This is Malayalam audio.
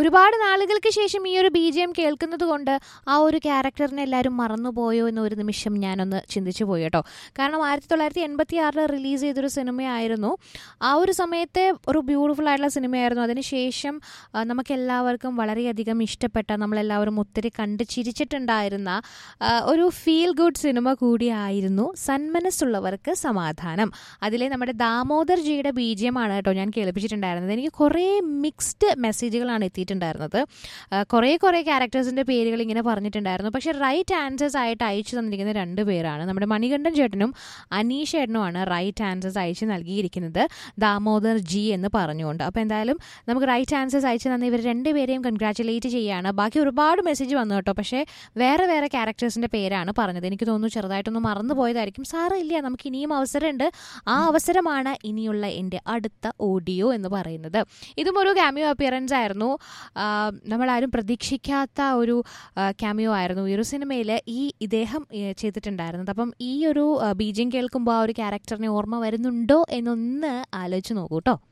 ഒരുപാട് നാളുകൾക്ക് ശേഷം ഈ ഒരു ബി ജി എം കേൾക്കുന്നത് കൊണ്ട് ആ ഒരു ക്യാരക്ടറിനെ എല്ലാവരും മറന്നുപോയോ എന്ന് ഒരു നിമിഷം ഞാനൊന്ന് ചിന്തിച്ചു പോയി കേട്ടോ കാരണം ആയിരത്തി തൊള്ളായിരത്തി എൺപത്തി ആറിൽ റിലീസ് ചെയ്തൊരു സിനിമയായിരുന്നു ആ ഒരു സമയത്തെ ഒരു ബ്യൂട്ടിഫുൾ ആയിട്ടുള്ള സിനിമയായിരുന്നു അതിനുശേഷം ആ, നമുക്കെല്ലാവർക്കും വളരെയധികം ഇഷ്ടപ്പെട്ട നമ്മളെല്ലാവരും ഒത്തിരി കണ്ട് ചിരിച്ചിട്ടുണ്ടായിരുന്ന ആ, ഒരു ഫീൽ ഗുഡ് സിനിമ കൂടിയായിരുന്നു സന്മനസ്സുള്ളവർക്ക് സമാധാനം അതിലെ നമ്മുടെ ദാമോദർ ജിയുടെ ബി ജി എം ആണ് കേട്ടോ ഞാൻ കേൾപ്പിച്ചിട്ടുണ്ടായിരുന്നത് എനിക്ക് കുറേ മിക്സ്ഡ് മെസ്സേജുകളാണ് എത്തിയിട്ടുണ്ടായിരുന്നത് ആ, കുറേ കുറേ ക്യാരക്ടേഴ്സിൻ്റെ പേരുകൾ ഇങ്ങനെ പറഞ്ഞിട്ടുണ്ടായിരുന്നു പക്ഷേ റൈറ്റ് ആൻസേഴ്സ് ആയിട്ട് അയച്ചു തന്നിരിക്കുന്ന രണ്ട് പേരാണ് നമ്മുടെ മണികണ്ഠൻ ചേട്ടനും അനീഷ് ചേട്ടനുമാണ് റൈറ്റ് ആൻസേഴ്സ് അയച്ചു നൽകിയിരിക്കുന്നത് ദാമോദർ ജി എന്ന് പറഞ്ഞുകൊണ്ട് അപ്പോൾ എന്തായാലും നമുക്ക് റൈറ്റ് ആൻസേഴ്സ് അയച്ചു തന്ന ഇവർ രണ്ടുപേരെയും കൺഗ്രാറ്റുലേറ്റ് ചെയ്യുകയാണ് ബാക്കി ഒരുപാട് മെസ്സേജ് വന്നു കേട്ടോ പക്ഷേ വേറെ വേറെ ക്യാരക്ടേഴ്സിൻ്റെ പേരാണ് പറഞ്ഞത് എനിക്ക് തോന്നുന്നു ചെറുതായിട്ടൊന്ന് മറന്നു പോയതായിരിക്കും സാറ് ഇല്ല നമുക്ക് ഇനിയും അവസരമുണ്ട് ആ അവസരമാണ് ഇനിയുള്ള എൻ്റെ അടുത്ത ഓഡിയോ എന്ന് പറയുന്നത് ഇതും ഒരു ക്യാമിയോ അപ്പിയറൻസ് ആയിരുന്നു ആ, നമ്മളാരും പ്രതീക്ഷിക്കാത്ത ഒരു ക്യാമിയോ ആയിരുന്നു ഈ ഒരു സിനിമയിൽ ഈ ഇദ്ദേഹം ഏ, ചെയ്തിട്ടുണ്ടായിരുന്നത് അപ്പം ഈ ഒരു ബീജിയം കേൾക്കുമ്പോൾ ആ ഒരു ക്യാരക്ടറിനെ ഓർമ്മ വരുന്നുണ്ടോ എന്നൊന്ന് ആലോചിച്ച് നോക്കൂ കേട്ടോ